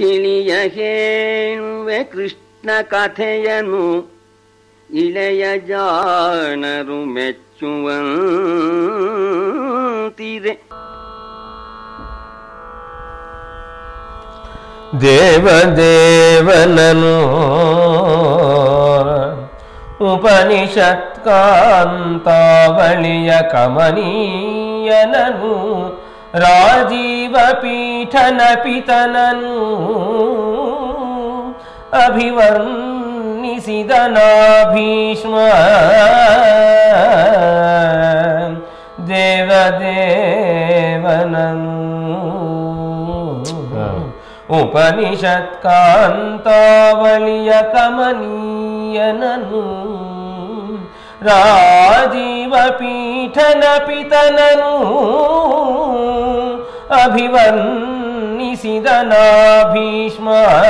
ತಿಳಿಯ ಹೇಳುವೆ ಕೃಷ್ಣ ಕಥೆಯನು ಇಳೆಯ ಜಾಣರು ಮೆಚ್ಚುವಂತಿರೆ ದೇವದೇವನನು ಉಪನಿಷತ್ಕಾಂತಾವಳಿಯ ಕಮನೀಯನನು ರಾಜೀವ ಪೀಠನ ಪಿತನನು ಅಭಿವರ್ಣಿಸಿದನ ಭೀಷ್ಮ ದೇವದೇವನನು ಉಪನಿಷತ್ಕಾಂತಾವಳಿಯ ಕಮನೀಯನನು ರಾಜೀವ ಪೀಠನ ಪಿತನನು ಅಭಿವರ್ಣಿಸಿದನ ಭೀಷ್ಮ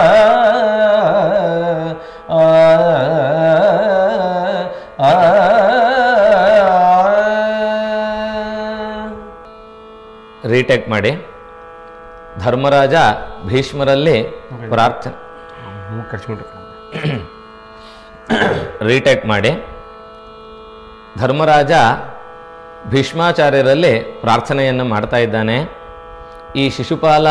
ಆ, ಆ, ಆ. ರೀಟೇಕ್ ಮಾಡಿ ಧರ್ಮರಾಜ ಭೀಷ್ಮರಲ್ಲಿ ಪ್ರಾರ್ಥನೆ ರೀಟೇಕ್ ಮಾಡಿ ಧರ್ಮರಾಜ ಭೀಷ್ಮಾಚಾರ್ಯರಲ್ಲಿ ಪ್ರಾರ್ಥನೆಯನ್ನು ಮಾಡ್ತಾ ಇದ್ದಾನೆ ಈ ಶಿಶುಪಾಲ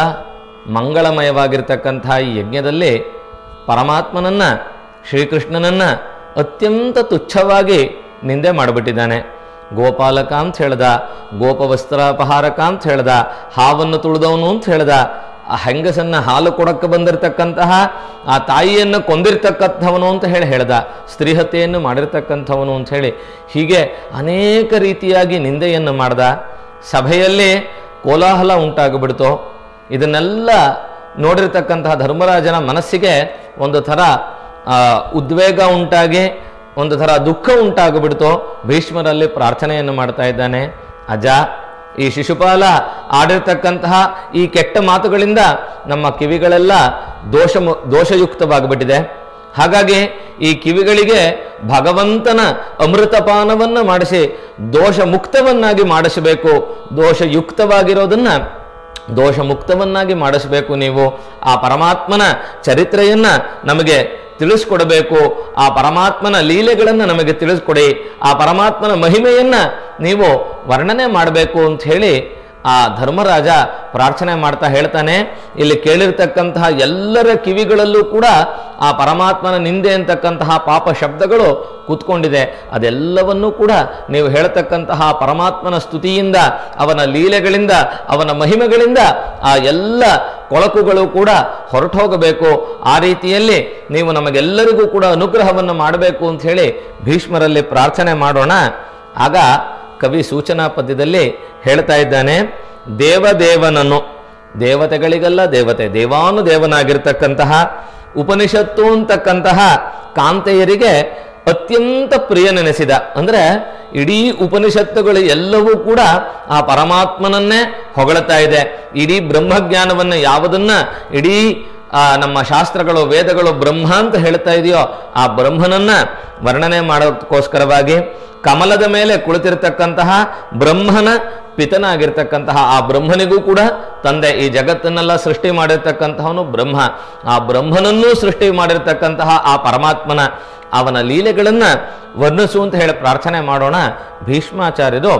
ಮಂಗಳಮಯವಾಗಿರ್ತಕ್ಕಂಥ ಈ ಯಜ್ಞದಲ್ಲಿ ಪರಮಾತ್ಮನನ್ನ ಶ್ರೀಕೃಷ್ಣನನ್ನ ಅತ್ಯಂತ ತುಚ್ಛವಾಗಿ ನಿಂದೆ ಮಾಡಿಬಿಟ್ಟಿದ್ದಾನೆ ಗೋಪಾಲಕ ಅಂತ ಹೇಳ್ದ ಗೋಪವಸ್ತ್ರಾಪಹಾರಕ ಅಂತ ಹೇಳ್ದ ಹಾವನ್ನು ತುಳಿದವನು ಅಂತ ಹೇಳ್ದ ಆ ಹೆಂಗಸನ್ನ ಹಾಲು ಕೊಡಕ್ಕೆ ಬಂದಿರತಕ್ಕಂತಹ ಆ ತಾಯಿಯನ್ನು ಕೊಂದಿರ್ತಕ್ಕಂಥವನು ಅಂತ ಹೇಳಿ ಹೇಳ್ದ ಸ್ತ್ರೀಹತ್ಯೆಯನ್ನು ಮಾಡಿರ್ತಕ್ಕಂಥವನು ಅಂತ ಹೇಳಿ ಹೀಗೆ ಅನೇಕ ರೀತಿಯಾಗಿ ನಿಂದೆಯನ್ನು ಮಾಡ್ದ ಸಭೆಯಲ್ಲಿ ಕೋಲಾಹಲ ಉಂಟಾಗಿಬಿಡ್ತು ಇದನ್ನೆಲ್ಲ ನೋಡಿರ್ತಕ್ಕಂತಹ ಧರ್ಮರಾಜನ ಮನಸ್ಸಿಗೆ ಒಂದು ಥರ ಆ, ಉದ್ವೇಗ ಉಂಟಾಗಿ ಒಂದು ಥರ ದುಃಖ ಉಂಟಾಗಿಬಿಡ್ತು ಭೀಷ್ಮರಲ್ಲಿ ಪ್ರಾರ್ಥನೆಯನ್ನು ಮಾಡ್ತಾ ಇದ್ದಾನೆ ಅಜ ಈ ಶಿಶುಪಾಲ ಆಡಿರ್ತಕ್ಕಂತಹ ಈ ಕೆಟ್ಟ ಮಾತುಗಳಿಂದ ನಮ್ಮ ಕಿವಿಗಳೆಲ್ಲ ದೋಷ ದೋಷಯುಕ್ತವಾಗಿಬಿಟ್ಟಿದೆ ಹಾಗಾಗಿ ಈ ಕಿವಿಗಳಿಗೆ ಭಗವಂತನ ಅಮೃತಪಾನವನ್ನು ಮಾಡಿಸಿ ದೋಷ ಮುಕ್ತವನ್ನಾಗಿ ಮಾಡಿಸಬೇಕು ದೋಷಯುಕ್ತವಾಗಿರೋದನ್ನ ದೋಷ ಮುಕ್ತವನ್ನಾಗಿ ಮಾಡಿಸಬೇಕು ನೀವು ಆ ಪರಮಾತ್ಮನ ಚರಿತ್ರೆಯನ್ನ ನಮಗೆ ತಿಳಿಸ್ಕೊಡಬೇಕು ಆ ಪರಮಾತ್ಮನ ಲೀಲೆಗಳನ್ನು ನಮಗೆ ತಿಳಿಸ್ಕೊಡಿ ಆ ಪರಮಾತ್ಮನ ಮಹಿಮೆಯನ್ನ ನೀವು ವರ್ಣನೆ ಮಾಡಬೇಕು ಅಂತ ಹೇಳಿ ಆ ಧರ್ಮರಾಜ ಪ್ರಾರ್ಥನೆ ಮಾಡ್ತಾ ಹೇಳ್ತಾನೆ ಇಲ್ಲಿ ಕೇಳಿರ್ತಕ್ಕಂತಹ ಎಲ್ಲರ ಕಿವಿಗಳಲ್ಲೂ ಕೂಡ ಆ ಪರಮಾತ್ಮನ ನಿಂದೆ ಅಂತಕ್ಕಂತಹ ಪಾಪ ಶಬ್ದಗಳು ಕೂತ್ಕೊಂಡಿದೆ ಅದೆಲ್ಲವನ್ನೂ ಕೂಡ ನೀವು ಹೇಳ್ತಕ್ಕಂತಹ ಪರಮಾತ್ಮನ ಸ್ತುತಿಯಿಂದ ಅವನ ಲೀಲೆಗಳಿಂದ ಅವನ ಮಹಿಮೆಗಳಿಂದ ಆ ಎಲ್ಲ ಕೊಳಕುಗಳು ಕೂಡ ಹೊರಟು ಹೋಗಬೇಕು ಆ ರೀತಿಯಲ್ಲಿ ನೀವು ನಮಗೆಲ್ಲರಿಗೂ ಕೂಡ ಅನುಗ್ರಹವನ್ನು ಮಾಡಬೇಕು ಅಂತ ಹೇಳಿ ಭೀಷ್ಮರಲ್ಲಿ ಪ್ರಾರ್ಥನೆ ಮಾಡೋಣ ಆಗ ಕವಿ ಸೂಚನಾ ಪದ್ಯದಲ್ಲಿ ಹೇಳ್ತಾ ಇದ್ದಾನೆ ದೇವದೇವನನ್ನು ದೇವತೆಗಳಿಗೆಲ್ಲ ದೇವತೆ ದೇವಾನು ದೇವನಾಗಿರ್ತಕ್ಕಂತಹ ಉಪನಿಷತ್ತು ಅಂತಕ್ಕಂತಹ ಕಾಂತೆಯರಿಗೆ ಅತ್ಯಂತ ಪ್ರಿಯನೆನೆಸಿದ ಅಂದ್ರೆ ಇಡೀ ಉಪನಿಷತ್ತುಗಳು ಎಲ್ಲವೂ ಕೂಡ ಆ ಪರಮಾತ್ಮನನ್ನೇ ಹೊಗಳ್ತಾ ಇದೆ ಇಡೀ ಬ್ರಹ್ಮಜ್ಞಾನವನ್ನ ಯಾವುದನ್ನ ಇಡೀ ಆ ನಮ್ಮ ಶಾಸ್ತ್ರಗಳು ವೇದಗಳು ಬ್ರಹ್ಮ ಅಂತ ಹೇಳ್ತಾ ಇದೆಯೋ ಆ ಬ್ರಹ್ಮನನ್ನ ವರ್ಣನೆ ಮಾಡೋದಕ್ಕೋಸ್ಕರವಾಗಿ ಕಮಲದ ಮೇಲೆ ಕುಳಿತಿರ್ತಕ್ಕಂತಹ ಬ್ರಹ್ಮನ ಪಿತನಾಗಿರ್ತಕ್ಕಂತಹ ಆ ಬ್ರಹ್ಮನಿಗೂ ಕೂಡ ತಂದೆ ಈ ಜಗತ್ತನ್ನೆಲ್ಲ ಸೃಷ್ಟಿ ಮಾಡಿರ್ತಕ್ಕಂತಹವನು ಬ್ರಹ್ಮ ಆ ಬ್ರಹ್ಮನನ್ನೂ ಸೃಷ್ಟಿ ಮಾಡಿರ್ತಕ್ಕಂತಹ ಆ ಪರಮಾತ್ಮನ ಅವನ ಲೀಲೆಗಳನ್ನ ವರ್ಣಿಸು ಅಂತ ಹೇಳಿ ಪ್ರಾರ್ಥನೆ ಮಾಡೋಣ ಭೀಷ್ಮಾಚಾರ್ಯರು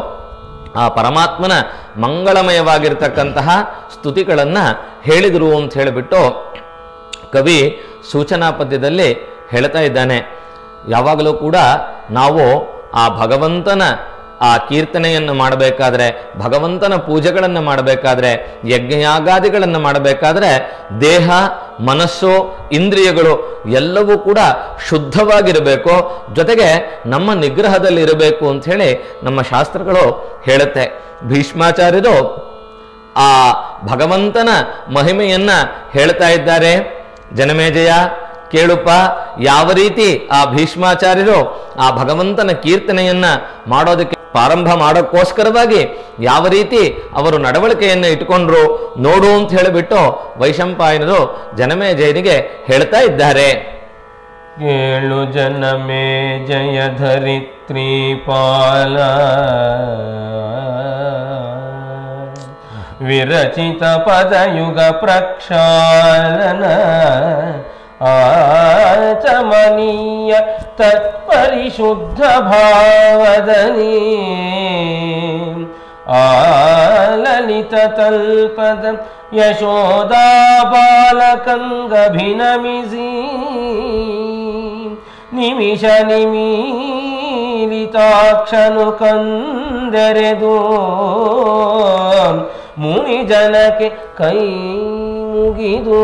ಆ ಪರಮಾತ್ಮನ ಮಂಗಳಮಯವಾಗಿರ್ತಕ್ಕಂತಹ ಸ್ತುತಿಗಳನ್ನ ಹೇಳಿದರು ಅಂತ ಹೇಳಿಬಿಟ್ಟು ಕವಿ ಸೂಚನಾ ಪದ್ಯದಲ್ಲಿ ಹೇಳ್ತಾ ಇದ್ದಾನೆ ಯಾವಾಗಲೂ ಕೂಡ ನಾವು ಆ ಭಗವಂತನ ಆ ಕೀರ್ತನೆಯನ್ನು ಮಾಡಬೇಕಾದ್ರೆ ಭಗವಂತನ ಪೂಜೆಗಳನ್ನು ಮಾಡಬೇಕಾದ್ರೆ ಯಜ್ಞಯಾಗಾದಿಗಳನ್ನು ಮಾಡಬೇಕಾದ್ರೆ ದೇಹ ಮನಸ್ಸು ಇಂದ್ರಿಯಗಳು ಎಲ್ಲವೂ ಕೂಡ ಶುದ್ಧವಾಗಿರಬೇಕು ಜೊತೆಗೆ ನಮ್ಮ ನಿಗ್ರಹದಲ್ಲಿ ಇರಬೇಕು ಅಂತ ಹೇಳಿ ನಮ್ಮ ಶಾಸ್ತ್ರಗಳು ಹೇಳುತ್ತೆ ಭೀಷ್ಮಾಚಾರ್ಯರು ಆ ಭಗವಂತನ ಮಹಿಮೆಯನ್ನ ಹೇಳ್ತಾ ಇದ್ದಾರೆ ಜನಮೇಜಯ ಕೇಳುಪ್ಪ ಯಾವ ರೀತಿ ಆ ಭೀಷ್ಮಾಚಾರ್ಯರು ಆ ಭಗವಂತನ ಕೀರ್ತನೆಯನ್ನ ಮಾಡೋದಕ್ಕೆ ಪ್ರಾರಂಭ ಮಾಡೋಕ್ಕೋಸ್ಕರವಾಗಿ ಯಾವ ರೀತಿ ಅವರು ನಡವಳಿಕೆಯನ್ನು ಇಟ್ಕೊಂಡ್ರು ನೋಡು ಅಂತ ಹೇಳಿಬಿಟ್ಟು ವೈಶಂಪಾಯನರು ಜನಮೇಜಯನಿಗೆ ಹೇಳ್ತಾ ಇದ್ದಾರೆ ಏಳು ಜನಮೇ ಜಯ ಧರಿತ್ರಿ ಪಾಲ ವಿರಚಿತ ಪದಯುಗ ಪ್ರಕ್ಷಾಳನ ಆಚಮನೀಯ ತತ್ಪರಿಶುದ್ಧ ಭಾವದನಿ ಆಲಲಿತ ತಲ್ಪದ ಯಶೋದಾ ಬಾಲಕಂಗಭಿನಮಿಸಿ ನಿಮಿಷ ನಿಮೀಲಿತಾಕ್ಷನು ಕಂದೆರೆದು ಮುನಿ ಜನಕ್ಕೆ ಕೈ ಮುಗಿದು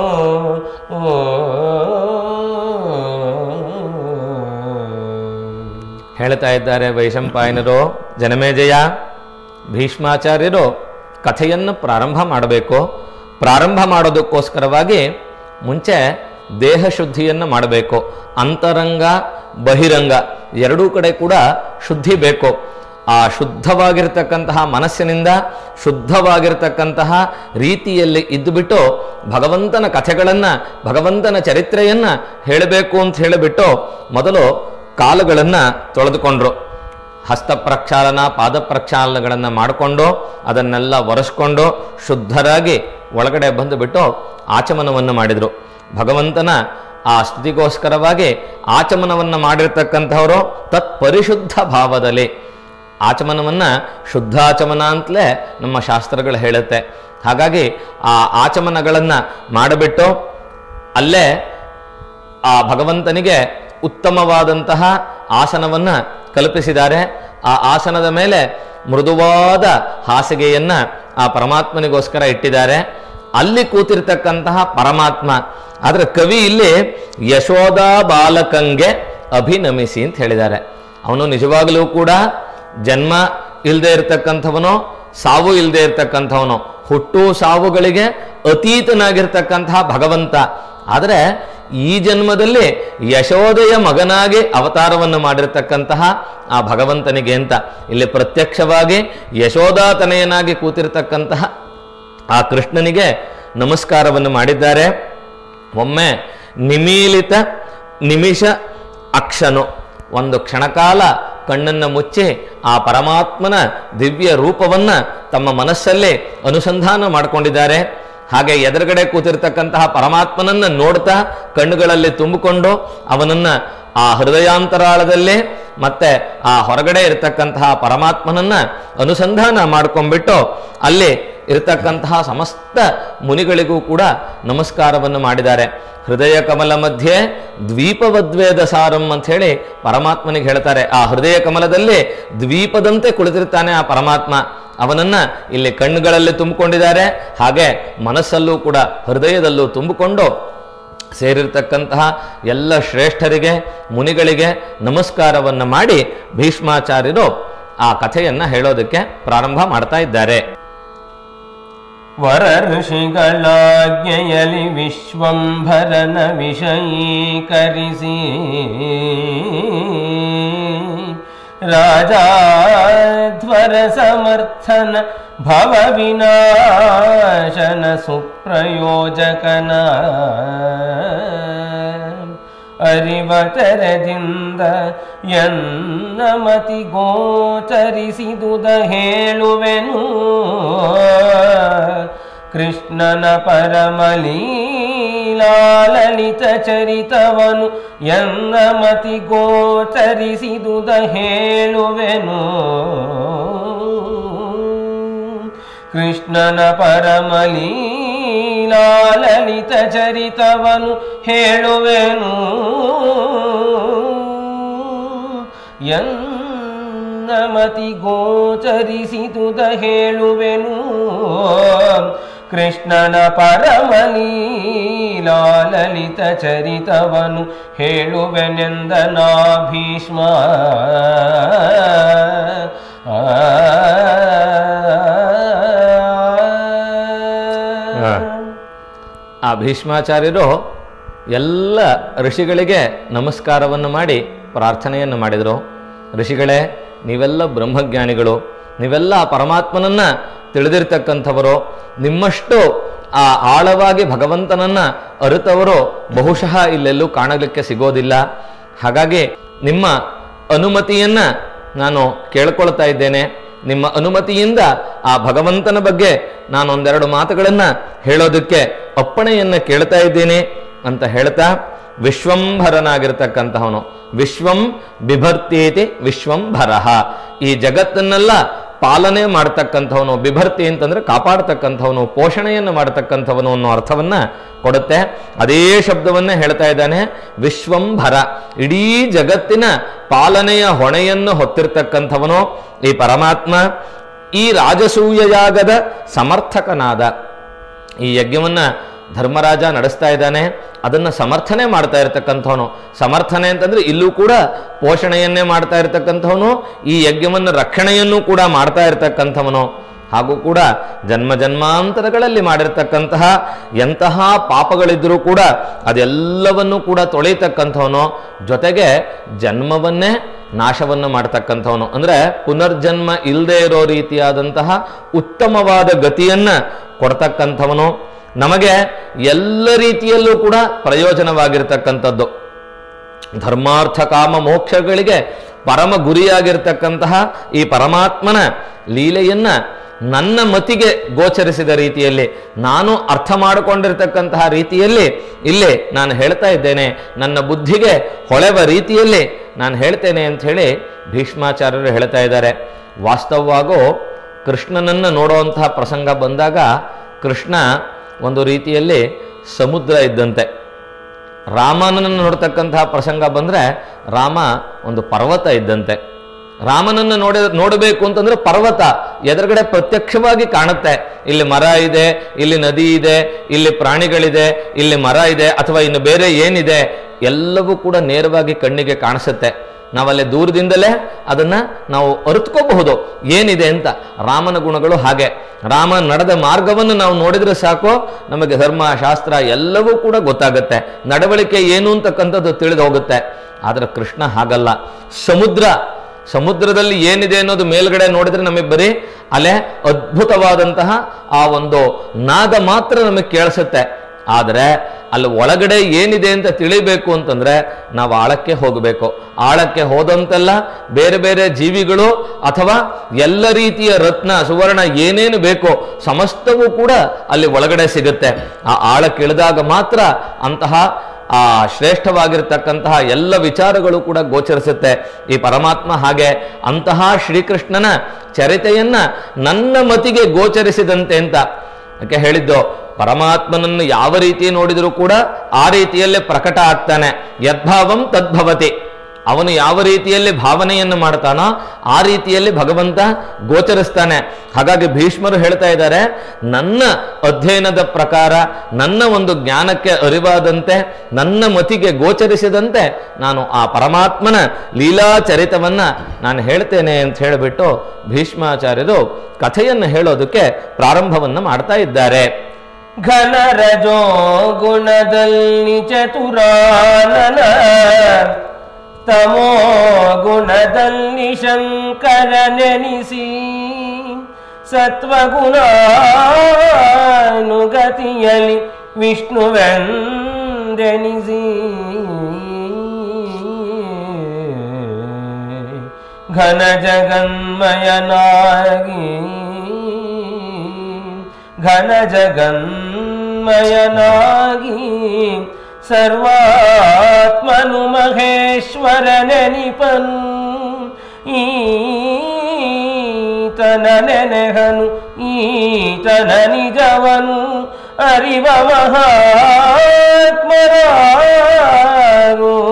ಹೇಳ್ತಾ ಇದ್ದಾರೆ ವೈಶಂಪಾಯನರು ಜನಮೇಜಯ ಭೀಷ್ಮಾಚಾರ್ಯರು ಕಥೆಯನ್ನು ಪ್ರಾರಂಭ ಮಾಡಬೇಕು ಪ್ರಾರಂಭ ಮಾಡೋದಕ್ಕೋಸ್ಕರವಾಗಿ ಮುಂಚೆ ದೇಹ ಶುದ್ಧಿಯನ್ನು ಮಾಡಬೇಕು ಅಂತರಂಗ ಬಹಿರಂಗ ಎರಡೂ ಕಡೆ ಕೂಡ ಶುದ್ಧಿ ಬೇಕು ಆ ಶುದ್ಧವಾಗಿರ್ತಕ್ಕಂತಹ ಮನಸ್ಸಿನಿಂದ ಶುದ್ಧವಾಗಿರ್ತಕ್ಕಂತಹ ರೀತಿಯಲ್ಲಿ ಇದ್ದುಬಿಟ್ಟು ಭಗವಂತನ ಕಥೆಗಳನ್ನು ಭಗವಂತನ ಚರಿತ್ರೆಯನ್ನು ಹೇಳಬೇಕು ಅಂತ ಹೇಳಿಬಿಟ್ಟು ಮೊದಲು ಕಾಲುಗಳನ್ನು ತೊಳೆದುಕೊಂಡ್ರು ಹಸ್ತ ಪ್ರಕ್ಷಾಲನ ಪಾದ ಪ್ರಕ್ಷಾಲನಗಳನ್ನು ಮಾಡಿಕೊಂಡು ಅದನ್ನೆಲ್ಲ ಒರೆಸ್ಕೊಂಡು ಶುದ್ಧರಾಗಿ ಒಳಗಡೆ ಬಂದುಬಿಟ್ಟು ಆಚಮನವನ್ನು ಮಾಡಿದರು ಭಗವಂತನ ಆ ಸ್ತುತಿಗೋಸ್ಕರವಾಗಿ ಆಚಮನವನ್ನು ಮಾಡಿರ್ತಕ್ಕಂಥವರು ತತ್ಪರಿಶುದ್ಧ ಭಾವದಲ್ಲಿ ಆಚಮನವನ್ನು ಶುದ್ಧಾಚಮನ ಅಂತಲೇ ನಮ್ಮ ಶಾಸ್ತ್ರಗಳು ಹೇಳುತ್ತೆ ಹಾಗಾಗಿ ಆ ಆಚಮನಗಳನ್ನು ಮಾಡಿಬಿಟ್ಟು ಅಲ್ಲೇ ಆ ಭಗವಂತನಿಗೆ ಉತ್ತಮವಾದಂತಹ ಆಸನವನ್ನು ಕಲ್ಪಿಸಿದ್ದಾರೆ ಆ ಆಸನದ ಮೇಲೆ ಮೃದುವಾದ ಹಾಸಿಗೆಯನ್ನ ಆ ಪರಮಾತ್ಮನಿಗೋಸ್ಕರ ಇಟ್ಟಿದ್ದಾರೆ ಅಲ್ಲಿ ಕೂತಿರ್ತಕ್ಕಂತಹ ಪರಮಾತ್ಮ ಆದರೆ ಕವಿ ಇಲ್ಲಿ ಯಶೋದಾ ಬಾಲಕಂಗೆ ಅಭಿನಮಿಸಿ ಅಂತ ಹೇಳಿದ್ದಾರೆ ಅವನು ನಿಜವಾಗಲೂ ಕೂಡ ಜನ್ಮ ಇಲ್ಲದೆ ಇರತಕ್ಕಂಥವನು ಸಾವು ಇಲ್ಲದೆ ಇರತಕ್ಕಂಥವನು ಹುಟ್ಟು ಸಾವುಗಳಿಗೆ ಅತೀತನಾಗಿರ್ತಕ್ಕಂತಹ ಭಗವಂತ ಆದರೆ ಈ ಜನ್ಮದಲ್ಲಿ ಯಶೋದೆಯ ಮಗನಾಗಿ ಅವತಾರವನ್ನು ಮಾಡಿರ್ತಕ್ಕಂತಹ ಆ ಭಗವಂತನಿಗೆ ಅಂತ ಇಲ್ಲಿ ಪ್ರತ್ಯಕ್ಷವಾಗಿ ಯಶೋದಾತನೆಯನಾಗಿ ಕೂತಿರ್ತಕ್ಕಂತಹ ಆ ಕೃಷ್ಣನಿಗೆ ನಮಸ್ಕಾರವನ್ನು ಮಾಡಿದ್ದಾರೆ ಒಮ್ಮೆ ನಿಮೀಲಿತ ನಿಮಿಷ ಅಕ್ಷನು ಒಂದು ಕ್ಷಣಕಾಲ ಕಣ್ಣನ್ನು ಮುಚ್ಚಿ ಆ ಪರಮಾತ್ಮನ ದಿವ್ಯ ರೂಪವನ್ನ ತಮ್ಮ ಮನಸ್ಸಲ್ಲಿ ಅನುಸಂಧಾನ ಮಾಡಿಕೊಂಡಿದ್ದಾರೆ ಹಾಗೆ ಎದುರುಗಡೆ ಕೂತಿರ್ತಕ್ಕಂತಹ ಪರಮಾತ್ಮನನ್ನ ನೋಡ್ತಾ ಕಣ್ಣುಗಳಲ್ಲಿ ತುಂಬಿಕೊಂಡು ಅವನನ್ನ ಆ ಹೃದಯಾಂತರಾಳದಲ್ಲಿ ಮತ್ತೆ ಆ ಹೊರಗಡೆ ಇರತಕ್ಕಂತಹ ಪರಮಾತ್ಮನನ್ನ ಅನುಸಂಧಾನ ಮಾಡ್ಕೊಂಡ್ಬಿಟ್ಟು ಅಲ್ಲಿ ಇರತಕ್ಕಂತಹ ಸಮಸ್ತ ಮುನಿಗಳಿಗೂ ಕೂಡ ನಮಸ್ಕಾರವನ್ನು ಮಾಡಿದ್ದಾರೆ ಹೃದಯ ಕಮಲ ಮಧ್ಯೆ ದ್ವೀಪವದ್ವೇದ ಸಾರಂ ಅಂತ ಹೇಳಿ ಪರಮಾತ್ಮನಿಗೆ ಹೇಳ್ತಾರೆ ಆ ಹೃದಯ ಕಮಲದಲ್ಲಿ ದ್ವೀಪದಂತೆ ಕುಳಿತಿರ್ತಾನೆ ಆ ಪರಮಾತ್ಮ ಅವನನ್ನ ಇಲ್ಲಿ ಕಣ್ಣುಗಳಲ್ಲಿ ತುಂಬಿಕೊಂಡಿದ್ದಾರೆ ಹಾಗೆ ಮನಸ್ಸಲ್ಲೂ ಕೂಡ ಹೃದಯದಲ್ಲೂ ತುಂಬಿಕೊಂಡು ಸೇರಿರ್ತಕ್ಕಂತಹ ಎಲ್ಲ ಶ್ರೇಷ್ಠರಿಗೆ ಮುನಿಗಳಿಗೆ ನಮಸ್ಕಾರವನ್ನು ಮಾಡಿ ಭೀಷ್ಮಾಚಾರ್ಯರು ಆ ಕಥೆಯನ್ನ ಹೇಳೋದಕ್ಕೆ ಪ್ರಾರಂಭ ಮಾಡ್ತಾ ಇದ್ದಾರೆ ವರ ಋಷಿಗಳಾಜ್ಞೆಯಲಿ ವಿಶ್ವಂಭರನ ವಿಷಯೀಕರಿಸಿ ರಾಜಾಧ್ವರ ಸಮರ್ಥನ ಭವ ವಿನಾಶನ ಸುಪ್ರಯೋಜಕನ ಅರಿವ ತೆರೆದಿಂದ ಎನ್ನ ಮತಿ ಗೋಚರಿಸಿದುದ ಹೇಳುವೆನು ಕೃಷ್ಣನ ಪರಮಲೀಲಾಲಲಿತ ಚರಿತವನು ಎನ್ನ ಮತಿ ಗೋಚರಿಸಿದುದ ಹೇಳುವೆನು ಕೃಷ್ಣನ ಪರಮಲೀಲಾಲಲಿತ ಚರಿತವನು ಹೇಳುವೆನು ಎನ್ನ ಮತಿ ಗೋಚರಿಸಿದುದ ಹೇಳುವೆನು ಕೃಷ್ಣನ ಪರಮಲೀಲಾಲಲಿತ ಚರಿತವನು ಹೇಳುವೆನೆಂದ ನಾ ಭೀಷ್ಮ ಹಾ. ಆ ಭೀಷ್ಮಾಚಾರ್ಯರು ಎಲ್ಲ ಋಷಿಗಳಿಗೆ ನಮಸ್ಕಾರವನ್ನು ಮಾಡಿ ಪ್ರಾರ್ಥನೆಯನ್ನು ಮಾಡಿದರು ಋಷಿಗಳೇ ನೀವೆಲ್ಲ ಬ್ರಹ್ಮಜ್ಞಾನಿಗಳು ನೀವೆಲ್ಲ ಆ ಪರಮಾತ್ಮನನ್ನ ತಿಳಿದಿರ್ತಕ್ಕಂಥವರು ನಿಮ್ಮಷ್ಟು ಆ ಆಳವಾಗಿ ಭಗವಂತನನ್ನ ಅರಿತವರು ಬಹುಶಃ ಇಲ್ಲೆಲ್ಲೂ ಕಾಣಲಿಕ್ಕೆ ಸಿಗೋದಿಲ್ಲ ಹಾಗಾಗಿ ನಿಮ್ಮ ಅನುಮತಿಯನ್ನ ನಾನು ಕೇಳ್ಕೊಳ್ತಾ ಇದ್ದೇನೆ ನಿಮ್ಮ ಅನುಮತಿಯಿಂದ ಆ ಭಗವಂತನ ಬಗ್ಗೆ ನಾನು ಒಂದೆರಡು ಮಾತುಗಳನ್ನ ಹೇಳೋದಕ್ಕೆ ಅಪ್ಪಣೆಯನ್ನ ಕೇಳ್ತಾ ಇದ್ದೇನೆ ಅಂತ ಹೇಳ್ತಾ ವಿಶ್ವಂಭರನಾಗಿರ್ತಕ್ಕಂತಹವನು ವಿಶ್ವಂ ಬಿಭರ್ತೀತಿ ವಿಶ್ವಂಭರಃ ಈ ಜಗತ್ತನ್ನೆಲ್ಲ ಪಾಲನೆ ಮಾಡ್ತಕ್ಕಂಥವನು ಬಿಭರ್ತಿ ಅಂತಂದ್ರೆ ಕಾಪಾಡ್ತಕ್ಕಂಥವನು ಪೋಷಣೆಯನ್ನು ಮಾಡ್ತಕ್ಕಂಥವನು ಅನ್ನೋ ಅರ್ಥವನ್ನ ಕೊಡುತ್ತೆ ಅದೇ ಶಬ್ದವನ್ನೇ ಹೇಳ್ತಾ ಇದ್ದಾನೆ ವಿಶ್ವಂಭರ ಇಡೀ ಜಗತ್ತಿನ ಪಾಲನೆಯ ಹೊಣೆಯನ್ನು ಹೊತ್ತಿರ್ತಕ್ಕಂಥವನು ಈ ಪರಮಾತ್ಮ ಈ ರಾಜಸೂಯ ಯಾಗದ ಸಮರ್ಥಕನಾದ ಈ ಯಜ್ಞವನ್ನ ಧರ್ಮರಾಜ ನಡೆಸ್ತಾ ಇದ್ದಾನೆ ಅದನ್ನ ಸಮರ್ಥನೆ ಮಾಡ್ತಾ ಇರತಕ್ಕಂಥವನು ಸಮರ್ಥನೆ ಅಂತಂದ್ರೆ ಇಲ್ಲೂ ಕೂಡ ಪೋಷಣೆಯನ್ನೇ ಮಾಡ್ತಾ ಇರತಕ್ಕಂಥವನು ಈ ಯಜ್ಞವನ್ನು ರಕ್ಷಣೆಯನ್ನು ಕೂಡ ಮಾಡ್ತಾ ಇರತಕ್ಕಂಥವನು ಹಾಗೂ ಕೂಡ ಜನ್ಮ ಜನ್ಮಾಂತರಗಳಲ್ಲಿ ಮಾಡಿರ್ತಕ್ಕಂತಹ ಎಂತಹ ಪಾಪಗಳಿದ್ರೂ ಕೂಡ ಅದೆಲ್ಲವನ್ನೂ ಕೂಡ ತೊಳೆಯತಕ್ಕಂಥವನು ಜೊತೆಗೆ ಜನ್ಮವನ್ನೇ ನಾಶವನ್ನು ಮಾಡ್ತಕ್ಕಂಥವನು ಅಂದ್ರೆ ಪುನರ್ಜನ್ಮ ಇಲ್ಲದೆ ಇರೋ ರೀತಿಯಾದಂತಹ ಉತ್ತಮವಾದ ಗತಿಯನ್ನ ಕೊಡ್ತಕ್ಕಂಥವನು ನಮಗೆ ಎಲ್ಲ ರೀತಿಯಲ್ಲೂ ಕೂಡ ಪ್ರಯೋಜನವಾಗಿರ್ತಕ್ಕಂಥದ್ದು ಧರ್ಮಾರ್ಥ ಕಾಮ ಮೋಕ್ಷಗಳಿಗೆ ಪರಮ ಗುರಿಯಾಗಿರ್ತಕ್ಕಂತಹ ಈ ಪರಮಾತ್ಮನ ಲೀಲೆಯನ್ನ ನನ್ನ ಮತಿಗೆ ಗೋಚರಿಸಿದ ರೀತಿಯಲ್ಲಿ ನಾನು ಅರ್ಥ ಮಾಡಿಕೊಂಡಿರ್ತಕ್ಕಂತಹ ರೀತಿಯಲ್ಲಿ ಇಲ್ಲಿ ನಾನು ಹೇಳ್ತಾ ಇದ್ದೇನೆ ನನ್ನ ಬುದ್ಧಿಗೆ ಹೊಳೆವ ರೀತಿಯಲ್ಲಿ ನಾನು ಹೇಳ್ತೇನೆ ಅಂತ ಹೇಳಿ ಭೀಷ್ಮಾಚಾರ್ಯರು ಹೇಳ್ತಾ ಇದ್ದಾರೆ ವಾಸ್ತವವಾಗೂ ಕೃಷ್ಣನನ್ನು ನೋಡುವಂತಹ ಪ್ರಸಂಗ ಬಂದಾಗ ಕೃಷ್ಣ ಒಂದು ರೀತಿಯಲ್ಲಿ ಸಮುದ್ರ ಇದ್ದಂತೆ ರಾಮನನ್ನು ನೋಡ್ತಕ್ಕಂತಹ ಪ್ರಸಂಗ ಬಂದರೆ ರಾಮ ಒಂದು ಪರ್ವತ ಇದ್ದಂತೆ ರಾಮನನ್ನು ನೋಡಿ ನೋಡಬೇಕು ಅಂತಂದ್ರೆ ಪರ್ವತ ಎದುರುಗಡೆ ಪ್ರತ್ಯಕ್ಷವಾಗಿ ಕಾಣುತ್ತೆ ಇಲ್ಲಿ ಮರ ಇದೆ ಇಲ್ಲಿ ನದಿ ಇದೆ ಇಲ್ಲಿ ಪ್ರಾಣಿಗಳಿದೆ ಇಲ್ಲಿ ಮರ ಇದೆ ಅಥವಾ ಇನ್ನು ಬೇರೆ ಏನಿದೆ ಎಲ್ಲವೂ ಕೂಡ ನೇರವಾಗಿ ಕಣ್ಣಿಗೆ ಕಾಣಿಸುತ್ತೆ ನಾವಲ್ಲಿ ದೂರದಿಂದಲೇ ಅದನ್ನ ನಾವು ಅರಿತ್ಕೋಬಹುದು ಏನಿದೆ ಅಂತ ರಾಮನ ಗುಣಗಳು ಹಾಗೆ ರಾಮ ನಡೆದ ಮಾರ್ಗವನ್ನು ನಾವು ನೋಡಿದ್ರೆ ಸಾಕು ನಮಗೆ ಧರ್ಮ ಶಾಸ್ತ್ರ ಎಲ್ಲವೂ ಕೂಡ ಗೊತ್ತಾಗುತ್ತೆ ನಡವಳಿಕೆ ಏನು ಅಂತಕ್ಕಂಥದ್ದು ತಿಳಿದು ಹೋಗುತ್ತೆ ಆದ್ರೆ ಕೃಷ್ಣ ಹಾಗಲ್ಲ ಸಮುದ್ರ ಸಮುದ್ರದಲ್ಲಿ ಏನಿದೆ ಅನ್ನೋದು ಮೇಲ್ಗಡೆ ನೋಡಿದ್ರೆ ನಮಗೆ ಬರೀ ಅಲೆ ಅದ್ಭುತವಾದಂತಹ ಆ ಒಂದು ನಾದ ಮಾತ್ರ ನಮಗೆ ಕೇಳಿಸುತ್ತೆ ಆದರೆ ಅಲ್ಲಿ ಒಳಗಡೆ ಏನಿದೆ ಅಂತ ತಿಳಿಬೇಕು ಅಂತಂದ್ರೆ ನಾವು ಆಳಕ್ಕೆ ಹೋಗಬೇಕು ಆಳಕ್ಕೆ ಹೋದಂತೆಲ್ಲ ಬೇರೆ ಬೇರೆ ಜೀವಿಗಳು ಅಥವಾ ಎಲ್ಲ ರೀತಿಯ ರತ್ನ ಸುವರ್ಣ ಏನೇನು ಬೇಕೋ ಸಮಸ್ತವೂ ಕೂಡ ಅಲ್ಲಿ ಒಳಗಡೆ ಸಿಗುತ್ತೆ ಆ ಆಳಕ್ಕೆ ಇಳಿದಾಗ ಮಾತ್ರ ಅಂತಹ ಆ ಶ್ರೇಷ್ಠವಾಗಿರ್ತಕ್ಕಂತಹ ಎಲ್ಲ ವಿಚಾರಗಳು ಕೂಡ ಗೋಚರಿಸುತ್ತೆ ಈ ಪರಮಾತ್ಮ ಹಾಗೆ ಅಂತಹ ಶ್ರೀಕೃಷ್ಣನ ಚರಿತೆಯನ್ನ ನನ್ನ ಮತಿಗೆ ಗೋಚರಿಸಿದಂತೆ ಅಂತ ಯಾಕೆ ಹೇಳಿದ್ದು ಪರಮಾತ್ಮನನ್ನು ಯಾವ ರೀತಿ ನೋಡಿದರೂ ಕೂಡ ಆ ರೀತಿಯಲ್ಲೇ ಪ್ರಕಟ ಆಗ್ತಾನೆ ಯದ್ಭಾವಂ ತದ್ಭವತಿ ಅವನು ಯಾವ ರೀತಿಯಲ್ಲಿ ಭಾವನೆಯನ್ನು ಮಾಡ್ತಾನೋ ಆ ರೀತಿಯಲ್ಲಿ ಭಗವಂತ ಗೋಚರಿಸ್ತಾನೆ ಹಾಗಾಗಿ ಭೀಷ್ಮರು ಹೇಳ್ತಾ ಇದ್ದಾರೆ ನನ್ನ ಅಧ್ಯಯನದ ಪ್ರಕಾರ ನನ್ನ ಒಂದು ಜ್ಞಾನಕ್ಕೆ ಅರಿವಾದಂತೆ ನನ್ನ ಮತಿಗೆ ಗೋಚರಿಸಿದಂತೆ ನಾನು ಆ ಪರಮಾತ್ಮನ ಲೀಲಾಚರಿತವನ್ನ ನಾನು ಹೇಳ್ತೇನೆ ಅಂತ ಹೇಳಿಬಿಟ್ಟು ಭೀಷ್ಮಾಚಾರ್ಯರು ಕಥೆಯನ್ನು ಹೇಳೋದಕ್ಕೆ ಪ್ರಾರಂಭವನ್ನು ಮಾಡ್ತಾ ಇದ್ದಾರೆ ಘನರಜೋ ಗುಣದಲ್ಲಿ ಚತುರಾನನ ತಮೋ ಗುಣದಲ್ಲಿ ಶಂಕರ ನೆನಿಸಿ ಸತ್ವಗುಣಾನುಗತಿಯಲ್ಲಿ ವಿಷ್ಣುವೆಂದೆನಿಸಿ ಘನ ಜಗನ್ಮಯನಾಗಿ ಘನ ಜಗನ್ಮಯನಾಗಿ ಸರ್ವಾತ್ಮನು ಮಹೇಶ್ವರ ನೆನಿಪನು ಈತನ ನೆನೆಹನು ಈತನ ನಿಜವನು ಅರಿವ ಮಹಾತ್ಮರಾರು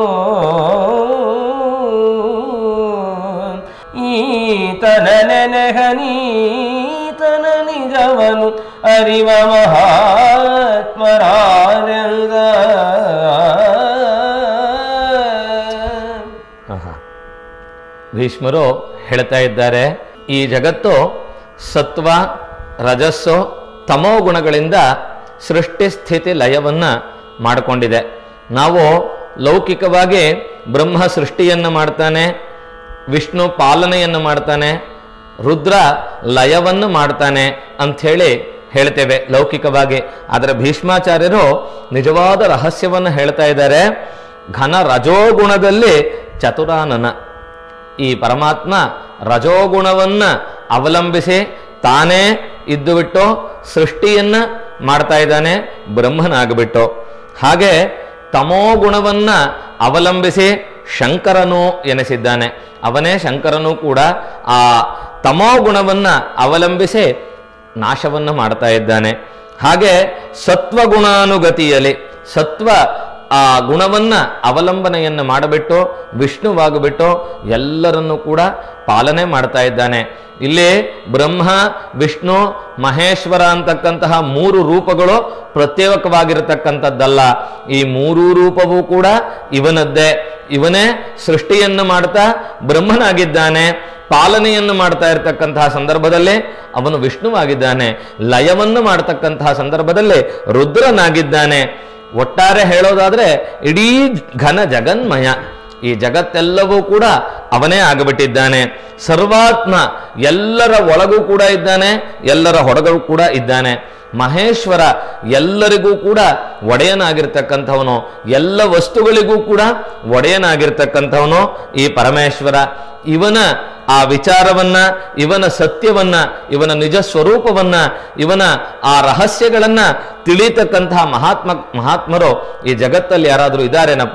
ಈತನ ನೆನೆಹನೀತನ ನಿಜವನು ಅರಿವ ಮಹಾತ್ಮರಾರೆಲ್ದ ಆಹಾ. ಭೀಷ್ಮರು ಹೇಳ್ತಾ ಇದ್ದಾರೆ ಈ ಜಗತ್ತು ಸತ್ವ ರಜಸ್ಸು ತಮೋ ಗುಣಗಳಿಂದ ಸೃಷ್ಟಿ ಸ್ಥಿತಿ ಲಯವನ್ನ ಮಾಡಿಕೊಂಡಿದೆ ನಾವು ಲೌಕಿಕವಾಗಿ ಬ್ರಹ್ಮ ಸೃಷ್ಟಿಯನ್ನು ಮಾಡ್ತಾನೆ ವಿಷ್ಣು ಪಾಲನೆಯನ್ನು ಮಾಡ್ತಾನೆ ರುದ್ರ ಲಯವನ್ನು ಮಾಡ್ತಾನೆ ಅಂಥೇಳಿ ಹೇಳ್ತೇವೆ ಲೌಕಿಕವಾಗಿ ಆದರೆ ಭೀಷ್ಮಾಚಾರ್ಯರು ನಿಜವಾದ ರಹಸ್ಯವನ್ನು ಹೇಳ್ತಾ ಇದ್ದಾರೆ ಘನ ರಜೋಗುಣದಲ್ಲಿ ಚತುರಾನನ ಈ ಪರಮಾತ್ಮ ರಜೋಗುಣವನ್ನ ಅವಲಂಬಿಸಿ ತಾನೇ ಇದ್ದು ಬಿಟ್ಟು ಸೃಷ್ಟಿಯನ್ನ ಮಾಡ್ತಾ ಇದ್ದಾನೆ ಬ್ರಹ್ಮನಾಗ್ಬಿಟ್ಟು ಹಾಗೆ ತಮೋ ಗುಣವನ್ನ ಅವಲಂಬಿಸಿ ಶಂಕರನು ಎನಿಸಿದ್ದಾನೆ ಅವನೇ ಶಂಕರನು ಕೂಡ ಆ ತಮೋ ಗುಣವನ್ನ ಅವಲಂಬಿಸಿ ನಾಶವನ್ನು ಮಾಡ್ತಾ ಇದ್ದಾನೆ ಹಾಗೆ ಸತ್ವಗುಣಾನುಗತಿಯಲ್ಲಿ ಸತ್ವ ಆ ಗುಣವನ್ನ ಅವಲಂಬನೆಯನ್ನು ಮಾಡಿಬಿಟ್ಟು ವಿಷ್ಣುವಾಗಿಬಿಟ್ಟು ಎಲ್ಲರನ್ನೂ ಕೂಡ ಪಾಲನೆ ಮಾಡ್ತಾ ಇದ್ದಾನೆ ಇಲ್ಲಿ ಬ್ರಹ್ಮ ವಿಷ್ಣು ಮಹೇಶ್ವರ ಅಂತಕ್ಕಂತಹ ಮೂರು ರೂಪಗಳು ಪ್ರತ್ಯೇಕವಾಗಿರತಕ್ಕಂಥದ್ದಲ್ಲ ಈ ಮೂರೂ ರೂಪವೂ ಕೂಡ ಇವನದ್ದೇ ಇವನೇ ಸೃಷ್ಟಿಯನ್ನು ಮಾಡ್ತಾ ಬ್ರಹ್ಮನಾಗಿದ್ದಾನೆ ಪಾಲನೆಯನ್ನು ಮಾಡ್ತಾ ಇರತಕ್ಕಂತಹ ಸಂದರ್ಭದಲ್ಲಿ ಅವನು ವಿಷ್ಣುವಾಗಿದ್ದಾನೆ ಲಯವನ್ನು ಮಾಡತಕ್ಕಂತಹ ಸಂದರ್ಭದಲ್ಲಿ ರುದ್ರನಾಗಿದ್ದಾನೆ ಒಟ್ಟಾರೆ ಹೇಳೋದಾದ್ರೆ ಇಡೀ ಘನ ಜಗನ್ಮಯ ಈ ಜಗತ್ತೆಲ್ಲವೂ ಕೂಡ ಅವನೇ ಆಗಿಬಿಟ್ಟಿದ್ದಾನೆ ಸರ್ವಾತ್ಮ ಎಲ್ಲರ ಒಳಗೂ ಕೂಡ ಇದ್ದಾನೆ ಎಲ್ಲರ ಹೊರಗೂ ಕೂಡ ಇದ್ದಾನೆ ಮಹೇಶ್ವರ ಎಲ್ಲರಿಗೂ ಕೂಡ ಒಡೆಯನಾಗಿರ್ತಕ್ಕಂಥವನು ಎಲ್ಲ ವಸ್ತುಗಳಿಗೂ ಕೂಡ ಒಡೆಯನಾಗಿರ್ತಕ್ಕಂಥವನು ಈ ಪರಮೇಶ್ವರ ಇವನ ಆ ವಿಚಾರವನ್ನ ಇವನ ಸತ್ಯವನ್ನ ಇವನ ನಿಜ ಸ್ವರೂಪವನ್ನ ಇವನ ಆ ರಹಸ್ಯಗಳನ್ನ ತಿಳಿಯತಕ್ಕಂತಹ ಮಹಾತ್ಮ ಮಹಾತ್ಮರು ಈ ಜಗತ್ತಲ್ಲಿ ಯಾರಾದರೂ ಇದ್ದಾರೇನಪ್ಪ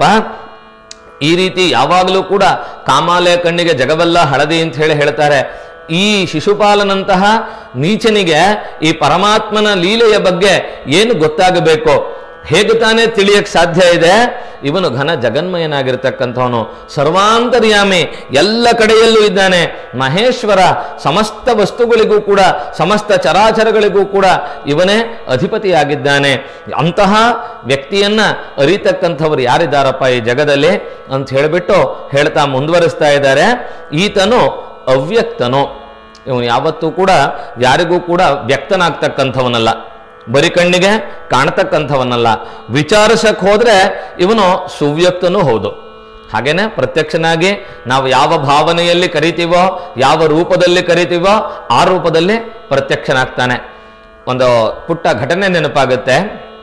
ಈ ರೀತಿ ಯಾವಾಗಲೂ ಕೂಡ ಕಾಮಾಲೆ ಕಣ್ಣಿಗೆ ಜಗವೆಲ್ಲ ಹಳದಿ ಅಂತ ಹೇಳಿ ಹೇಳ್ತಾರೆ ಈ ಶಿಶುಪಾಲನಂತಹ ನೀಚನಿಗೆ ಈ ಪರಮಾತ್ಮನ ಲೀಲೆಯ ಬಗ್ಗೆ ಏನು ಗೊತ್ತಾಗಬೇಕು ಹೇಗೆ ತಾನೇ ತಿಳಿಯಕ್ ಸಾಧ್ಯ ಇದೆ ಇವನು ಘನ ಜಗನ್ಮಯನಾಗಿರ್ತಕ್ಕಂಥವನು ಸರ್ವಾಂತರ್ಯಾಮಿ ಎಲ್ಲ ಕಡೆಯಲ್ಲೂ ಇದ್ದಾನೆ ಮಹೇಶ್ವರ ಸಮಸ್ತ ವಸ್ತುಗಳಿಗೂ ಕೂಡ ಸಮಸ್ತ ಚರಾಚರಗಳಿಗೂ ಕೂಡ ಇವನೇ ಅಧಿಪತಿಯಾಗಿದ್ದಾನೆ ಅಂತಹ ವ್ಯಕ್ತಿಯನ್ನ ಅರಿತಕ್ಕಂಥವ್ರು ಯಾರಿದ್ದಾರಪ್ಪ ಈ ಜಗದಲ್ಲಿ ಅಂತ ಹೇಳಿಬಿಟ್ಟು ಹೇಳ್ತಾ ಮುಂದುವರಿಸ್ತಾ ಇದ್ದಾರೆ ಈತನು ಅವ್ಯಕ್ತನು ಇವನು ಯಾವತ್ತೂ ಕೂಡ ಯಾರಿಗೂ ಕೂಡ ವ್ಯಕ್ತನಾಗ್ತಕ್ಕಂಥವನಲ್ಲ ಬರಿ ಕಣ್ಣಿಗೆ ಕಾಣತಕ್ಕಂಥವನಲ್ಲ ವಿಚಾರಿಸಕ್ ಹೋದ್ರೆ ಇವನು ಸುವ್ಯಕ್ತನೂ ಹೌದು ಹಾಗೇನೆ ಪ್ರತ್ಯಕ್ಷನಾಗಿ ನಾವು ಯಾವ ಭಾವನೆಯಲ್ಲಿ ಕರಿತೀವೋ ಯಾವ ರೂಪದಲ್ಲಿ ಕರಿತೀವೋ ಆ ರೂಪದಲ್ಲಿ ಪ್ರತ್ಯಕ್ಷನಾಗ್ತಾನೆ ಒಂದು ಪುಟ್ಟ ಘಟನೆ ನೆನಪಾಗುತ್ತೆ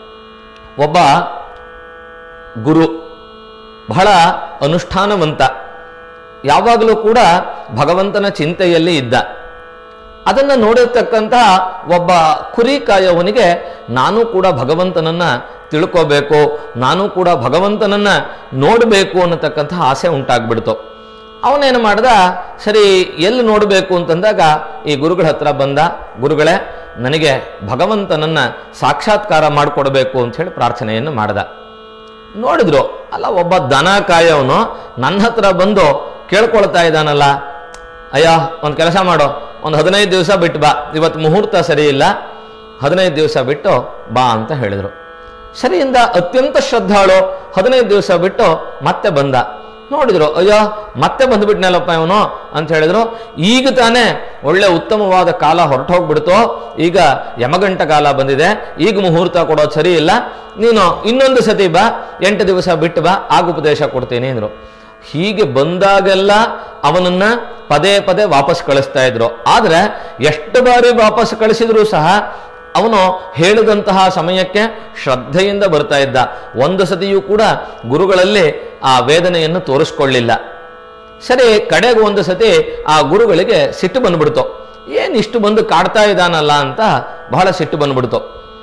ಒಬ್ಬ ಗುರು ಬಹಳ ಅನುಷ್ಠಾನವಂತ ಯಾವಾಗಲೂ ಕೂಡ ಭಗವಂತನ ಚಿಂತೆಯಲ್ಲಿ ಇದ್ದ ಅದನ್ನು ನೋಡಿರ್ತಕ್ಕಂತಹ ಒಬ್ಬ ಕುರಿ ಕಾಯೋವನಿಗೆ ನಾನು ಕೂಡ ಭಗವಂತನನ್ನ ತಿಳ್ಕೋಬೇಕು ನಾನು ಕೂಡ ಭಗವಂತನನ್ನ ನೋಡಬೇಕು ಅನ್ನತಕ್ಕಂತಹ ಆಸೆ ಉಂಟಾಗ್ಬಿಡ್ತು ಅವನೇನು ಮಾಡ್ದ ಸರಿ ಎಲ್ಲಿ ನೋಡಬೇಕು ಅಂತಂದಾಗ ಈ ಗುರುಗಳ ಹತ್ರ ಬಂದ ಗುರುಗಳೇ ನನಗೆ ಭಗವಂತನನ್ನ ಸಾಕ್ಷಾತ್ಕಾರ ಮಾಡಿಕೊಡ್ಬೇಕು ಅಂತ ಹೇಳಿ ಪ್ರಾರ್ಥನೆಯನ್ನು ಮಾಡ್ದ ನೋಡಿದ್ರು ಅಲ್ಲ ಒಬ್ಬ ದನ ಕಾಯೋನು ನನ್ನ ಹತ್ರ ಬಂದು ಕೇಳ್ಕೊಳ್ತಾ ಇದ್ದಾನಲ್ಲ ಅಯ್ಯ ಒಂದು ಕೆಲಸ ಮಾಡೋ ಒಂದು ಹದಿನೈದು ದಿವಸ ಬಿಟ್ಟು ಬಾ ಇವತ್ತು ಮುಹೂರ್ತ ಸರಿ ಇಲ್ಲ ಹದಿನೈದು ದಿವಸ ಬಿಟ್ಟು ಬಾ ಅಂತ ಹೇಳಿದರು ಸರಿಯಿಂದ ಅತ್ಯಂತ ಶ್ರದ್ಧಾಳು ಹದಿನೈದು ದಿವಸ ಬಿಟ್ಟು ಮತ್ತೆ ಬಂದ ನೋಡಿದ್ರು ಅಯ್ಯೋ ಮತ್ತೆ ಬಂದ್ಬಿಟ್ನಲ್ಲಪ್ಪ ಇವನು ಅಂತ ಹೇಳಿದ್ರು ಈಗ ತಾನೇ ಒಳ್ಳೆ ಉತ್ತಮವಾದ ಕಾಲ ಹೊರಟೋಗ್ಬಿಡ್ತು ಈಗ ಯಮಗಂಟ ಕಾಲ ಬಂದಿದೆ ಈಗ ಮುಹೂರ್ತ ಕೊಡೋದು ಸರಿ ಇಲ್ಲ ನೀನು ಇನ್ನೊಂದು ಸತಿ ಬಾ ಎಂಟು ದಿವಸ ಬಿಟ್ಟು ಬಾ ಆಗ ಉಪದೇಶ ಕೊಡ್ತೀನಿ ಅಂದ್ರು ಹೀಗೆ ಬಂದಾಗೆಲ್ಲ ಅವನನ್ನ ಪದೇ ಪದೇ ವಾಪಸ್ ಕಳಿಸ್ತಾ ಇದ್ರು ಆದ್ರೆ ಎಷ್ಟು ಬಾರಿ ವಾಪಸ್ ಕಳಿಸಿದ್ರು ಸಹ ಅವನು ಹೇಳಿದಂತಹ ಸಮಯಕ್ಕೆ ಶ್ರದ್ಧೆಯಿಂದ ಬರ್ತಾ ಇದ್ದ ಒಂದು ಸತಿಯೂ ಕೂಡ ಗುರುಗಳಲ್ಲಿ ಆ ವೇದನೆಯನ್ನು ತೋರಿಸ್ಕೊಳ್ಳಿಲ್ಲ ಸರಿ ಕಡೆಗೆ ಒಂದು ಸತಿ ಆ ಗುರುಗಳಿಗೆ ಸಿಟ್ಟು ಬಂದ್ಬಿಡ್ತು ಏನ್ ಇಷ್ಟು ಬಂದು ಕಾಡ್ತಾ ಇದ್ದಾನಲ್ಲ ಅಂತ ಬಹಳ ಸಿಟ್ಟು ಬಂದ್ಬಿಡ್ತು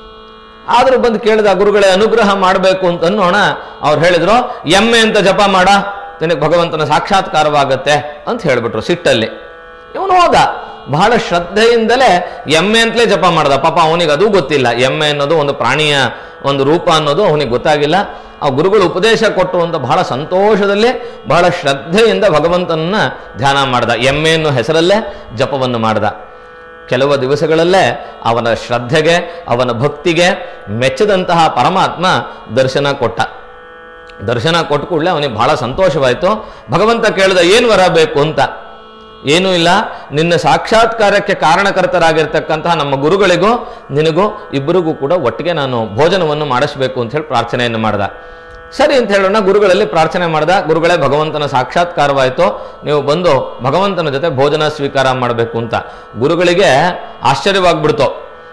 ಆದ್ರೂ ಬಂದು ಕೇಳಿದ ಗುರುಗಳೇ ಅನುಗ್ರಹ ಮಾಡಬೇಕು ಅಂತ ಅನ್ನೋಣ ಅವ್ರು ಹೇಳಿದ್ರು ಎಮ್ಮೆ ಅಂತ ಜಪ ಮಾಡ ನಿನಗೆ ಭಗವಂತನ ಸಾಕ್ಷಾತ್ಕಾರವಾಗತ್ತೆ ಅಂತ ಹೇಳ್ಬಿಟ್ರು ಸಿಟ್ಟಲ್ಲಿ ಇವನು ಹೋದ ಬಹಳ ಶ್ರದ್ಧೆಯಿಂದಲೇ ಎಮ್ಮೆ ಅಂತಲೇ ಜಪ ಮಾಡ್ದ ಪಾಪ ಅವನಿಗೆ ಅದು ಗೊತ್ತಿಲ್ಲ ಎಮ್ಮೆ ಅನ್ನೋದು ಒಂದು ಪ್ರಾಣಿಯ ಒಂದು ರೂಪ ಅನ್ನೋದು ಅವನಿಗೆ ಗೊತ್ತಾಗಿಲ್ಲ ಆ ಗುರುಗಳು ಉಪದೇಶ ಕೊಟ್ಟು ಅಂತ ಬಹಳ ಸಂತೋಷದಲ್ಲಿ ಬಹಳ ಶ್ರದ್ಧೆಯಿಂದ ಭಗವಂತನನ್ನ ಧ್ಯಾನ ಮಾಡ್ದ ಎಮ್ಮೆ ಅನ್ನೋ ಹೆಸರಲ್ಲೇ ಜಪವನ್ನು ಮಾಡ್ದ ಕೆಲವು ದಿವಸಗಳಲ್ಲೇ ಅವನ ಶ್ರದ್ಧೆಗೆ ಅವನ ಭಕ್ತಿಗೆ ಮೆಚ್ಚದಂತಹ ಪರಮಾತ್ಮ ದರ್ಶನ ಕೊಟ್ಟ ದರ್ಶನ ಕೊಟ್ಟ ಕೂಡಲೇ ಅವನಿಗೆ ಬಹಳ ಸಂತೋಷವಾಯಿತು ಭಗವಂತ ಕೇಳಿದ ಏನು ವರ ಬೇಕು ಅಂತ ಏನೂ ಇಲ್ಲ ನಿನ್ನ ಸಾಕ್ಷಾತ್ಕಾರಕ್ಕೆ ಕಾರಣಕರ್ತರಾಗಿರ್ತಕ್ಕಂತಹ ನಮ್ಮ ಗುರುಗಳಿಗೂ ನಿನಗೂ ಇಬ್ಬರಿಗೂ ಕೂಡ ಒಟ್ಟಿಗೆ ನಾನು ಭೋಜನವನ್ನು ಮಾಡಿಸ್ಬೇಕು ಅಂತ ಹೇಳಿ ಪ್ರಾರ್ಥನೆಯನ್ನು ಮಾಡ್ದ ಸರಿ ಅಂತ ಹೇಳೋಣ ಗುರುಗಳಲ್ಲಿ ಪ್ರಾರ್ಥನೆ ಮಾಡ್ದ ಗುರುಗಳೇ ಭಗವಂತನ ಸಾಕ್ಷಾತ್ಕಾರವಾಯಿತು ನೀವು ಬಂದು ಭಗವಂತನ ಜೊತೆ ಭೋಜನ ಸ್ವೀಕಾರ ಮಾಡಬೇಕು ಅಂತ ಗುರುಗಳಿಗೆ ಆಶ್ಚರ್ಯವಾಗ್ಬಿಡ್ತು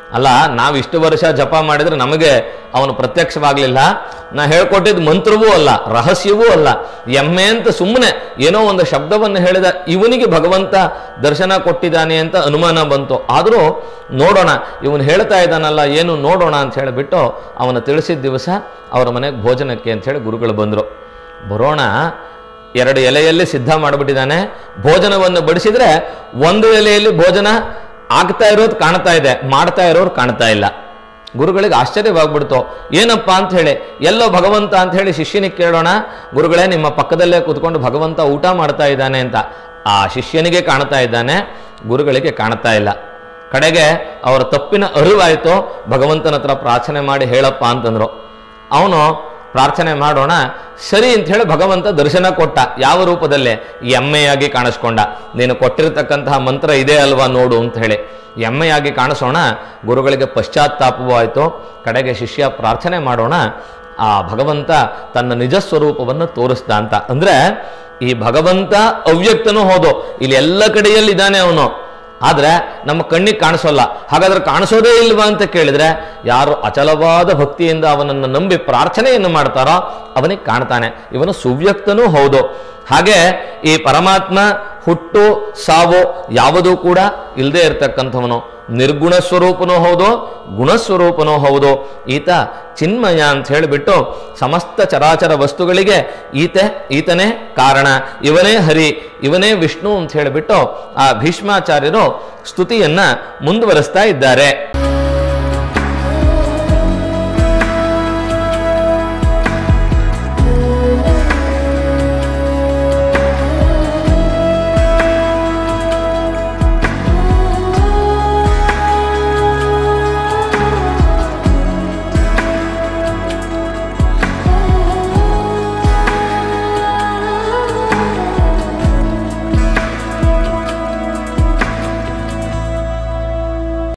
ಅಲ್ಲ ನಾವು ಇಷ್ಟು ವರ್ಷ ಜಪ ಮಾಡಿದ್ರೆ ನಮಗೆ ಅವನು ಪ್ರತ್ಯಕ್ಷವಾಗಲಿಲ್ಲ ನಾ ಹೇಳ್ಕೊಟ್ಟಿದ್ದು ಮಂತ್ರವೂ ಅಲ್ಲ ರಹಸ್ಯವೂ ಅಲ್ಲ ಎಮ್ಮೆ ಅಂತ ಸುಮ್ಮನೆ ಏನೋ ಒಂದು ಶಬ್ದವನ್ನು ಹೇಳಿದ ಇವನಿಗೆ ಭಗವಂತ ದರ್ಶನ ಕೊಟ್ಟಿದ್ದಾನೆ ಅಂತ ಅನುಮಾನ ಬಂತು ಆದರೂ ನೋಡೋಣ ಇವನು ಹೇಳ್ತಾ ಇದ್ದಾನಲ್ಲ ಏನು ನೋಡೋಣ ಅಂತ ಹೇಳಿಬಿಟ್ಟು ಅವನು ತಿಳಿಸಿದ ದಿವಸ ಅವರ ಮನೆಗೆ ಭೋಜನಕ್ಕೆ ಅಂತ ಹೇಳಿ ಗುರುಗಳು ಬಂದರು ಬರೋಣ ಎರಡು ಎಲೆಯಲ್ಲಿ ಸಿದ್ಧ ಮಾಡಿಬಿಟ್ಟಿದ್ದಾನೆ ಭೋಜನವನ್ನು ಬಡಿಸಿದ್ರೆ ಒಂದು ಎಲೆಯಲ್ಲಿ ಭೋಜನ ಆಗ್ತಾ ಇರೋದು ಕಾಣ್ತಾ ಇದೆ ಮಾಡ್ತಾ ಇರೋರು ಕಾಣ್ತಾ ಇಲ್ಲ ಗುರುಗಳಿಗೆ ಆಶ್ಚರ್ಯವಾಗ್ಬಿಡ್ತು ಏನಪ್ಪ ಅಂತ ಹೇಳಿ ಎಲ್ಲೋ ಭಗವಂತ ಅಂತ ಹೇಳಿ ಶಿಷ್ಯನಿಗೆ ಕೇಳೋಣ ಗುರುಗಳೇ ನಿಮ್ಮ ಪಕ್ಕದಲ್ಲೇ ಕೂತ್ಕೊಂಡು ಭಗವಂತ ಊಟ ಮಾಡ್ತಾ ಇದ್ದಾನೆ ಅಂತ ಆ ಶಿಷ್ಯನಿಗೆ ಕಾಣ್ತಾ ಇದ್ದಾನೆ ಗುರುಗಳಿಗೆ ಕಾಣ್ತಾ ಇಲ್ಲ ಕಡೆಗೆ ಅವರ ತಪ್ಪಿನ ಅರಿವಾಯಿತು ಭಗವಂತನ ಹತ್ರ ಪ್ರಾರ್ಥನೆ ಮಾಡಿ ಹೇಳಪ್ಪ ಅಂತಂದ್ರು ಅವನು ಪ್ರಾರ್ಥನೆ ಮಾಡೋಣ ಸರಿ ಅಂತ ಹೇಳಿ ಭಗವಂತ ದರ್ಶನ ಕೊಟ್ಟ ಯಾವ ರೂಪದಲ್ಲೇ ಎಮ್ಮೆಯಾಗಿ ಕಾಣಿಸ್ಕೊಂಡ ನೀನು ಕೊಟ್ಟಿರತಕ್ಕಂತಹ ಮಂತ್ರ ಇದೆ ಅಲ್ವಾ ನೋಡು ಅಂತ ಹೇಳಿ ಎಮ್ಮೆಯಾಗಿ ಕಾಣಿಸೋಣ ಗುರುಗಳಿಗೆ ಪಶ್ಚಾತ್ತಾಪವೂ ಆಯಿತು ಕಡೆಗೆ ಶಿಷ್ಯ ಪ್ರಾರ್ಥನೆ ಮಾಡೋಣ ಆ ಭಗವಂತ ತನ್ನ ನಿಜ ಸ್ವರೂಪವನ್ನು ತೋರಿಸ್ದ ಅಂತ ಅಂದ್ರೆ ಈ ಭಗವಂತ ಅವ್ಯಕ್ತನೂ ಹೌದು ಇಲ್ಲಿ ಎಲ್ಲ ಕಡೆಯಲ್ಲಿ ಇದ್ದಾನೆ ಅವನು ಆದ್ರೆ ನಮ್ಮ ಕಣ್ಣಿಗೆ ಕಾಣಿಸೋಲ್ಲ ಹಾಗಾದ್ರೆ ಕಾಣಿಸೋದೇ ಇಲ್ವಾ ಅಂತ ಕೇಳಿದ್ರೆ ಯಾರು ಅಚಲವಾದ ಭಕ್ತಿಯಿಂದ ಅವನನ್ನು ನಂಬಿ ಪ್ರಾರ್ಥನೆಯನ್ನು ಮಾಡ್ತಾರೋ ಅವನಿಗೆ ಕಾಣ್ತಾನೆ ಇವನು ಸುವ್ಯಕ್ತನೂ ಹೌದು ಹಾಗೆ ಈ ಪರಮಾತ್ಮ ಹುಟ್ಟು ಸಾವು ಯಾವುದೂ ಕೂಡ ಇಲ್ಲದೆ ಇರತಕ್ಕಂಥವನು ನಿರ್ಗುಣ ಸ್ವರೂಪನೂ ಹೌದು ಗುಣಸ್ವರೂಪನೂ ಹೌದು ಈತ ಚಿನ್ಮಯ ಅಂತ ಹೇಳಿಬಿಟ್ಟು ಸಮಸ್ತ ಚರಾಚರ ವಸ್ತುಗಳಿಗೆ ಈತೆ ಈತನೇ ಕಾರಣ ಇವನೇ ಹರಿ ಇವನೇ ವಿಷ್ಣು ಅಂತ ಹೇಳಿಬಿಟ್ಟು ಆ ಭೀಷ್ಮಾಚಾರ್ಯರು ಸ್ತುತಿಯನ್ನ ಮುಂದುವರಿಸ್ತಾ ಇದ್ದಾರೆ